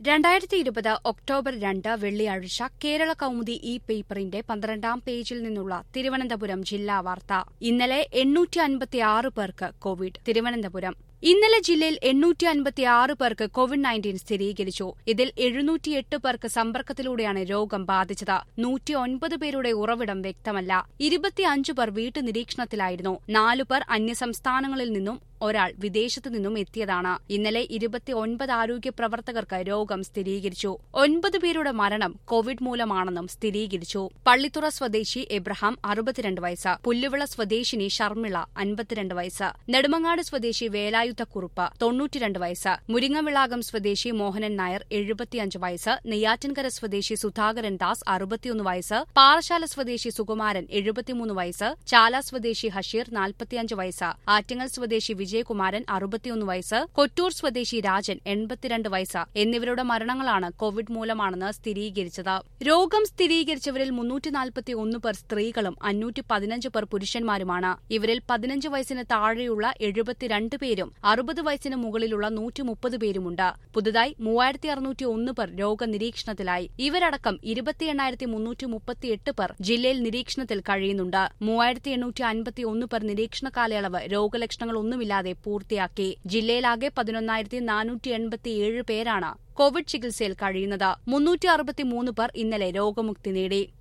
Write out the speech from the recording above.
രണ്ടായിരത്തി ഇരുപത് ഒക്ടോബർ രണ്ട് വെള്ളിയാഴ്ച കേരള കൗമുദി ഇ പേപ്പറിന്റെ പന്ത്രണ്ടാം പേജിൽ നിന്നുള്ള തിരുവനന്തപുരം ജില്ലാ വാർത്ത ഇന്നലെ എണ്ണൂറ്റി അൻപത്തിയാറ് പേർക്ക് കോവിഡ് തിരുവനന്തപുരം ഇന്നലെ ജില്ലയിൽ എണ്ണൂറ്റി അൻപത്തിയാറ് പേർക്ക് കോവിഡ് നയൻറ്റീൻ സ്ഥിരീകരിച്ചു ഇതിൽ എഴുന്നൂറ്റിയെട്ട് പേർക്ക് സമ്പർക്കത്തിലൂടെയാണ് രോഗം ബാധിച്ചത് നൂറ്റി ഒൻപത് പേരുടെ ഉറവിടം വ്യക്തമല്ല ഇരുപത്തിയഞ്ച് പേർ വീട്ടുനിരീക്ഷണത്തിലായിരുന്നു നാലു പേർ അന്യസംസ്ഥാനങ്ങളിൽ നിന്നും ഒരാൾ വിദേശത്തു നിന്നും എത്തിയതാണ് ഇന്നലെ ഇരുപത്തിയൊൻപത് ആരോഗ്യ പ്രവർത്തകർക്ക് രോഗം സ്ഥിരീകരിച്ചു ഒൻപത് പേരുടെ മരണം കോവിഡ് മൂലമാണെന്നും സ്ഥിരീകരിച്ചു പള്ളിത്തുറ സ്വദേശി എബ്രഹാം അറുപത്തിരണ്ട് വയസ്സ് പുല്ലുവിള സ്വദേശിനി ഷർമിള അൻപത്തിരണ്ട് വയസ്സ് നെടുമങ്ങാട് സ്വദേശി വേലായുധക്കുറുപ്പ് തൊണ്ണൂറ്റിരണ്ട് വയസ്സ് മുരിങ്ങവിളാകം സ്വദേശി മോഹനൻ നായർ എഴുപത്തിയഞ്ച് വയസ്സ് നെയ്യാറ്റിൻകര സ്വദേശി സുധാകരൻ ദാസ് അറുപത്തിയൊന്ന് വയസ്സ് പാറശാല സ്വദേശി സുകുമാരൻ എഴുപത്തിമൂന്ന് വയസ്സ് ചാല സ്വദേശി ഹഷീർ നാൽപ്പത്തിയഞ്ച് വയസ്സ് ആറ്റിങ്ങൽ സ്വദേശി വിജയകുമാരൻ അറുപത്തിയൊന്ന് വയസ്സ് കൊറ്റൂർ സ്വദേശി രാജൻ എൺപത്തിരണ്ട് വയസ്സ് എന്നിവരുടെ മരണങ്ങളാണ് കോവിഡ് മൂലമാണെന്ന് സ്ഥിരീകരിച്ചത് രോഗം സ്ഥിരീകരിച്ചവരിൽ മുന്നൂറ്റി നാൽപ്പത്തിയൊന്ന് പേർ സ്ത്രീകളും അഞ്ഞൂറ്റി പതിനഞ്ച് പേർ പുരുഷന്മാരുമാണ് ഇവരിൽ പതിനഞ്ച് വയസ്സിന് താഴെയുള്ള എഴുപത്തിരണ്ട് പേരും അറുപത് വയസ്സിന് മുകളിലുള്ള നൂറ്റി മുപ്പത് പേരുമുണ്ട് പുതുതായി മൂവായിരത്തി അറുന്നൂറ്റി ഒന്ന് പേർ രോഗനിരീക്ഷണത്തിലായി ഇവരടക്കം ഇരുപത്തി എണ്ണായിരത്തി മുന്നൂറ്റി മുപ്പത്തിയെട്ട് പേർ ജില്ലയിൽ നിരീക്ഷണത്തിൽ കഴിയുന്നുണ്ട് മൂവായിരത്തി എണ്ണൂറ്റി അൻപത്തി ഒന്ന് പേർ നിരീക്ഷണ കാലയളവ് രോഗലക്ഷണങ്ങളൊന്നുമില്ലാതെ പൂർത്തിയാക്കി ജില്ലയിലാകെ പതിനൊന്നായിരത്തി നാനൂറ്റി എൺപത്തിയേഴ് പേരാണ് കോവിഡ് ചികിത്സയിൽ കഴിയുന്നത് മുന്നൂറ്റി അറുപത്തിമൂന്ന് പേർ ഇന്നലെ രോഗമുക്തി നേടി